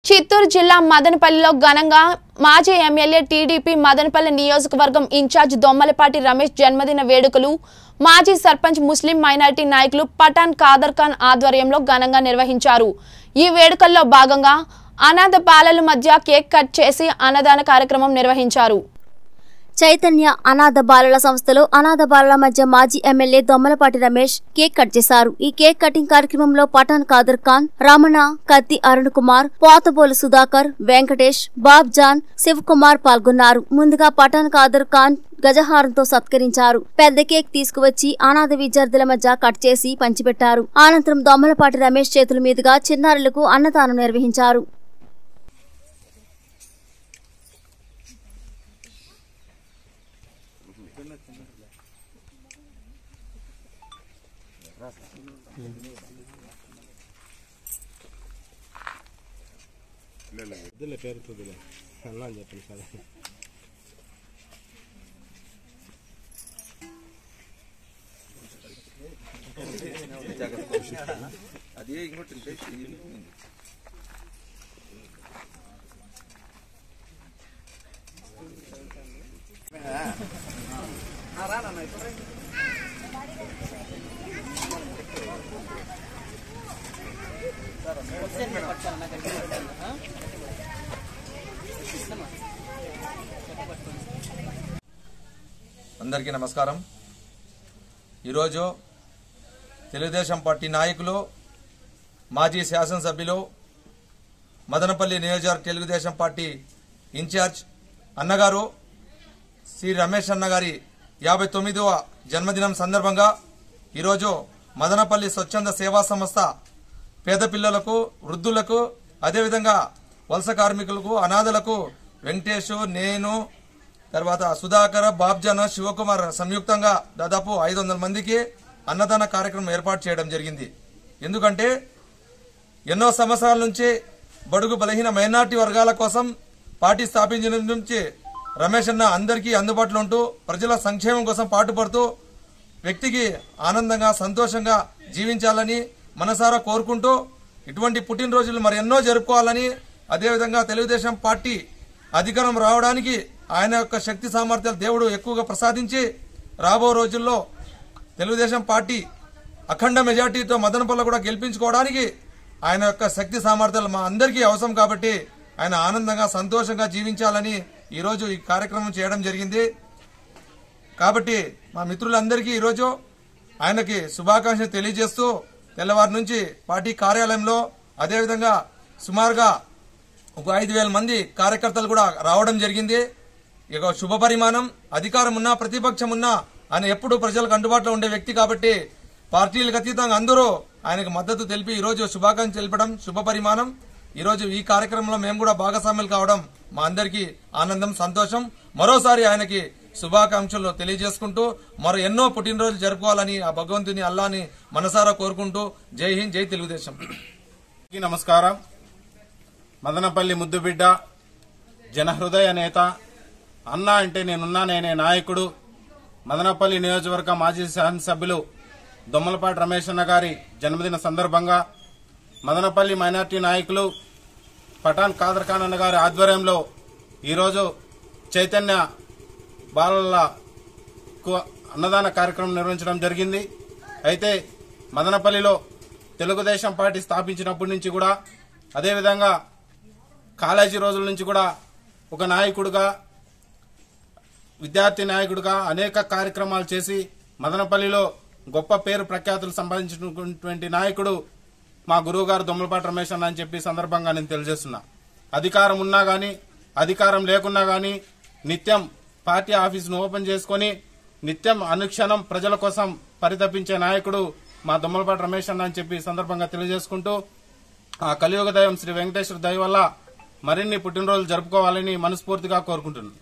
చిత్తూరు జిల్లా మదనపల్లిలో ఘనంగా మాజీ ఎమ్మెల్యే టీడీపీ మదనపల్లి నియోజకవర్గం ఇన్ఛార్జ్ దొమ్మలపాటి రమేష్ జన్మదిన వేడుకలు మాజీ సర్పంచ్ ముస్లిం మైనారిటీ నాయకులు పఠాన్ ఖాదర్ ఖాన్ ఆధ్వర్యంలో ఘనంగా నిర్వహించారు ఈ వేడుకల్లో భాగంగా అనాథ బాలల మధ్య కేక్ కట్ చేసి అన్నదాన కార్యక్రమం నిర్వహించారు చైతన్య అనాథ బాలల సంస్థలో అనాథ బాలల మధ్య మాజీ MLA Dommalapati Ramesh cake cut చేశారు ఈ కేక్ కటింగ్ కార్యక్రమంలో పఠాన్ ఖాదర్ ఖాన్ రమణ కత్తి అరుణ్ కుమార్ పోతబోలు సుధాకర్ వెంకటేష్ బాబ్ జాన్ శివకుమార్ పాల్గొన్నారు ముందుగా పఠాన్ ఖాదర్ ఖాన్ గజహారంతో సత్కరించారు పెద్ద కేక్ తీసుకువచ్చి అనాథ విద్యార్థుల మధ్య కట్ చేసి పంచిపెట్టారు అనంతరం దొమ్మలపాటి రమేష్ చేతుల మీదుగా చిన్నారులకు అన్నదానం నిర్వహించారు వద్దులే పేరుతుందిలే అన్నా అని చెప్పండి సార్ అది ఇంకోటి ఉంటే ఇది అందరికీ నమస్కారం ఈరోజు తెలుగుదేశం పార్టీ నాయకులు మాజీ శాసనసభ్యులు మదనపల్లి నియోజకవర్గ తెలుగుదేశం పార్టీ ఇన్ఛార్జ్ అన్నగారు శ్రీ రమేష్ అన్న గారి యాభై తొమ్మిదవ జన్మదినం సందర్భంగా ఈరోజు మదనపల్లి స్వచ్ఛంద సేవా సంస్థ పేద పిల్లలకు వృద్ధులకు అదేవిధంగా వలస కార్మికులకు అనాథలకు వెంకటేష్ నేను తర్వాత సుధాకర్ బాబ్జాన్ శివకుమార్ సంయుక్తంగా దాదాపు ఐదు వందల మందికి అన్నదాన కార్యక్రమం ఏర్పాటు చేయడం జరిగింది ఎందుకంటే ఎన్నో సంవత్సరాల నుంచి బడుగు బలహీన మైనార్టీ వర్గాల కోసం పార్టీ స్థాపించిన నుంచి రమేష్ అన్న అందరికీ అందుబాటులో ఉంటూ ప్రజల సంక్షేమం కోసం పాటుపడుతూ వ్యక్తికి ఆనందంగా సంతోషంగా జీవించాలని మనసారా కోరుకుంటూ ఇటువంటి పుట్టినరోజులు మరి ఎన్నో జరుపుకోవాలని అదేవిధంగా తెలుగుదేశం పార్టీ అధికారం రావడానికి ఆయన యొక్క శక్తి సామర్థ్యాలు దేవుడు ఎక్కువగా ప్రసాదించి రాబో రోజుల్లో తెలుగుదేశం పార్టీ అఖండ మెజార్టీతో మదనపల్ల కూడా గెలిపించుకోవడానికి ఆయన యొక్క శక్తి సామర్థ్యాలు మా అందరికీ అవసరం కాబట్టి ఆయన ఆనందంగా సంతోషంగా జీవించాలని ఈరోజు ఈ కార్యక్రమం చేయడం జరిగింది కాబట్టి మా మిత్రులందరికీ ఈరోజు ఆయనకి శుభాకాంక్షలు తెలియజేస్తూ తెల్లవారి నుంచి పార్టీ కార్యాలయంలో అదేవిధంగా సుమారుగా ఒక ఐదు వేల మంది కార్యకర్తలు కూడా రావడం జరిగింది ఇక శుభ పరిమాణం అధికారం ఉన్నా ప్రతిపక్షం ఉన్నా ఆయన ఎప్పుడు ప్రజలకు అందుబాటులో ఉండే వ్యక్తి కాబట్టి పార్టీలకు అతీతంగా అందరూ ఆయనకు మద్దతు తెలిపి ఈ రోజు శుభాకాంక్షలు తెలపడం శుభ పరిమాణం ఈ రోజు ఈ కార్యక్రమంలో మేము కూడా భాగస్వాములు కావడం మా అందరికీ ఆనందం సంతోషం మరోసారి ఆయనకి శుభాకాంక్షలు తెలియజేసుకుంటూ మరో ఎన్నో పుట్టినరోజులు జరుపుకోవాలని ఆ భగవంతుని అల్లాని మనసారా కోరుకుంటూ జై హింద్ జై తెలుగుదేశం అందరికీ నమస్కారం మదనపల్లి ముద్దుబిడ్డ జనహృదయ నేత అన్న అంటే నేనున్నా నేనే నాయకుడు మదనపల్లి నియోజకవర్గ మాజీ శాసనసభ్యులు దొమ్మలపాటి రమేష్ అన్న గారి జన్మదిన సందర్భంగా మదనపల్లి మైనార్టీ నాయకులు పఠాన్ ఖాదర్ ఖాన్ అన్న గారి ఆధ్వర్యంలో ఈరోజు చైతన్య బాలలకు అన్నదాన కార్యక్రమం నిర్వహించడం జరిగింది అయితే మదనపల్లిలో తెలుగుదేశం పార్టీ స్థాపించినప్పటి నుంచి కూడా అదేవిధంగా కాలేజీ రోజుల నుంచి కూడా ఒక నాయకుడుగా విద్యార్థి నాయకుడిగా అనేక కార్యక్రమాలు చేసి మదనపల్లిలో గొప్ప పేరు ప్రఖ్యాతులు సంపాదించినటువంటి నాయకుడు మా గురువు గారు దొమ్మలపాటి రమేష్ అన్న అని చెప్పి సందర్భంగా నేను తెలియజేస్తున్నా అధికారం ఉన్నా గానీ అధికారం లేకున్నా గానీ నిత్యం పార్టీ ఆఫీసును ఓపెన్ చేసుకొని నిత్యం అనుక్షణం ప్రజల కోసం పరితపించే నాయకుడు మా దొమ్మలపాటి రమేష్ అన్న అని చెప్పి ఈ సందర్భంగా తెలియజేసుకుంటూ ఆ కలియుగ దైవం శ్రీ వెంకటేశ్వర దయ వల్ల మరిన్ని పుట్టినరోజులు జరుపుకోవాలని మనస్ఫూర్తిగా కోరుకుంటున్నాను